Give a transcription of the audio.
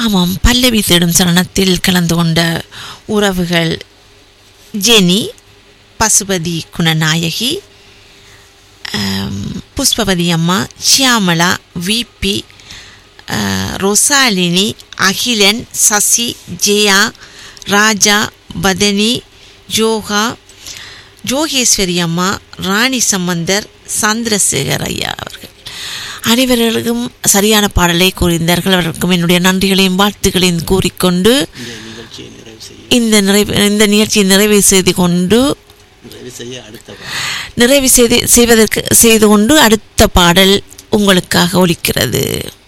ஆமாம் பல்லவி தேடும் சரணத்தில் கலந்து கொண்ட உறவுகள் ஜெனி பசுபதி குணநாயகி ஆம், புஷ்பவதி அம்மா ஷியாமளா விபி ரொசாலினி அகிலன் சசி ஜெயா ராஜா பதனி ஜோகா ஜோகேஸ்வரி அம்மா ராணி சம்பந்தர் சந்திரசேகர் ஐயா அவர்கள் அனைவர்களுக்கும் சரியான பாடலை கூறியிருந்தார்கள் அவர்களுக்கும் என்னுடைய நன்றிகளையும் வாழ்த்துக்களையும் கூறிக்கொண்டு இந்த நிகழ்ச்சியை நிறைவு செய்ய இந்த நிறைவு இந்த நிகழ்ச்சியை நிறைவு செய்து கொண்டு நிறைவு செய்ய அடுத்த வாரம் நிறைவு செய்து செய்வதற்கு செய்து கொண்டு அடுத்த பாடல் உங்களுக்காக ஒலிக்கிறது